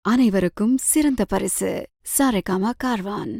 அனைவருக்கும் சிறந்த பரிசு சாரேகாமா கார்வான்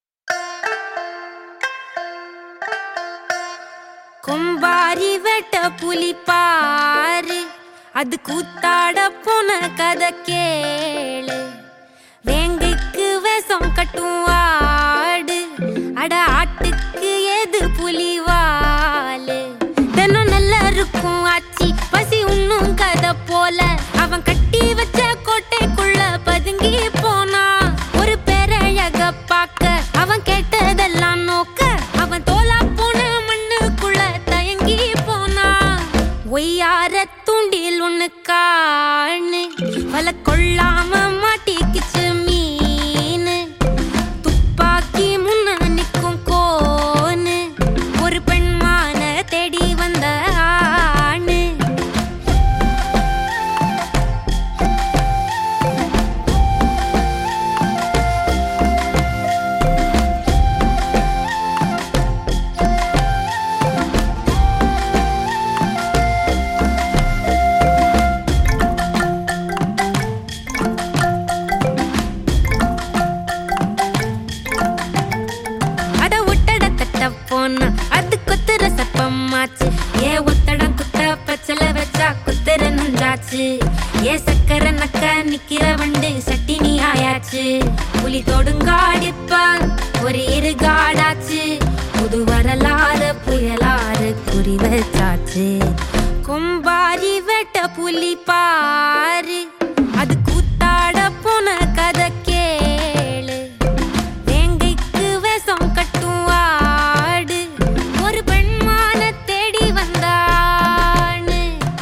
கொம்பாரி வெட்ட புலி பாரு அது கூத்தாட போன கதை கேளு வேங்கைக்கு விஷம் கட்டும் ஆடு அட ஆட்டுக்கு ஏது புலி வாலு தினம் நல்லா இருக்கும் ஆச்சி பசி உண்ணும் கதை போல அவன் கட்டி வச்ச கோட்டைக்குள்ள பதுங்கி போனா ஒரு பேரழக பார்க்க அவன் கேட்டதெல்லாம் நோக்க அவன் தோலா போன மண்ணுக்குள்ள தயங்கி போனா ஒய்யார தூண்டில் ஒண்ணு காணு வல கொள்ளாம மாட்டிக்கிச்சு மீனு துப்பாக்கி முன்ன நிக்கும் கோனு ஒரு பெண்மான தேடி வந்த ஆணு அட ஒட்டட தட்ட போனா அது கொத்துற சப்பமாச்சு ஏ ஒத்தடம் குத்த பச்சல வச்சா குத்துற நஞ்சாச்சு ஏ சக்கர நக்க நிக்கிற வண்டு சட்டினி ஆயாச்சு புலி தொடுங்காடிப்ப ஒரு இருகாடாச்சு புது வரலாறு புயலாறு குறி வச்சாச்சு கொம்பாரி வெட்ட புலி பாரு அது கூத்தாட போன கதை கேளு வேங்கைக்கு விஷம் கட்டும் ஆடு ஒரு பெண்மான தேடி வந்தான்னு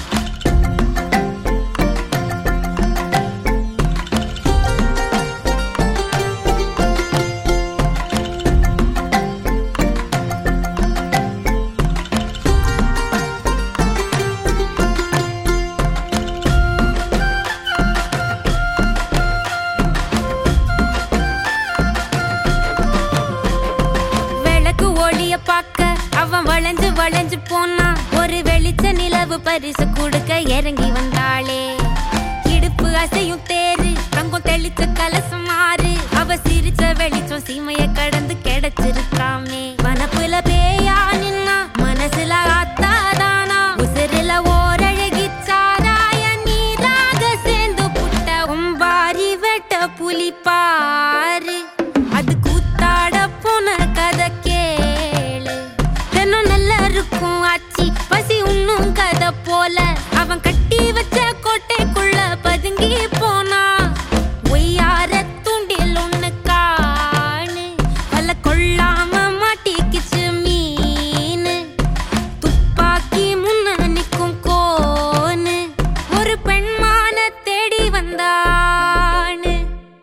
விளக்கு ஒளிய பார்க்க அவன் வளைஞ்சு வளைஞ்சு போனா ஒரு வெளிச்ச நிலவு பரிசு கொடுக்க இறங்கி வந்தாளே இடுப்பு அசையும் தேரு தங்கம் தெளிச்ச கலசம் மாறு அவ சிரிச்ச வெளிச்சம் சீமைய கடந்து கிடைச்சிருக்காமே வனப்புல பேயா நின்னா மனசுல ஆத்தாதானா உசிரில ஓரழகி சாராய நீராக சேர்ந்து புட்ட ஒம்பாரி வெட்ட புலி பாரு அது கூத்தாட போன கதை கேளு தினம் நல்லா இருக்கும் ஆச்சி பசி உண்ணும் கதை போல அவன் கட்டி வச்ச கோட்டைக்குள்ள பதுங்கி போனா ஒய்யார தூண்டில் ஒண்ணு காணு வல கொள்ளாம மாட்டிக்கிச்சு மீனு துப்பாக்கி முன்ன நிக்கும் கோனு ஒரு பெண்மான தேடி வந்தான்னு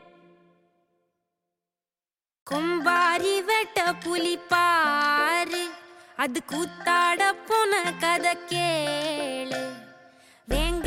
கொம்பாரி வெட்ட புலி பாரு அது கூத்தாட போன கதை கேளு வேங்க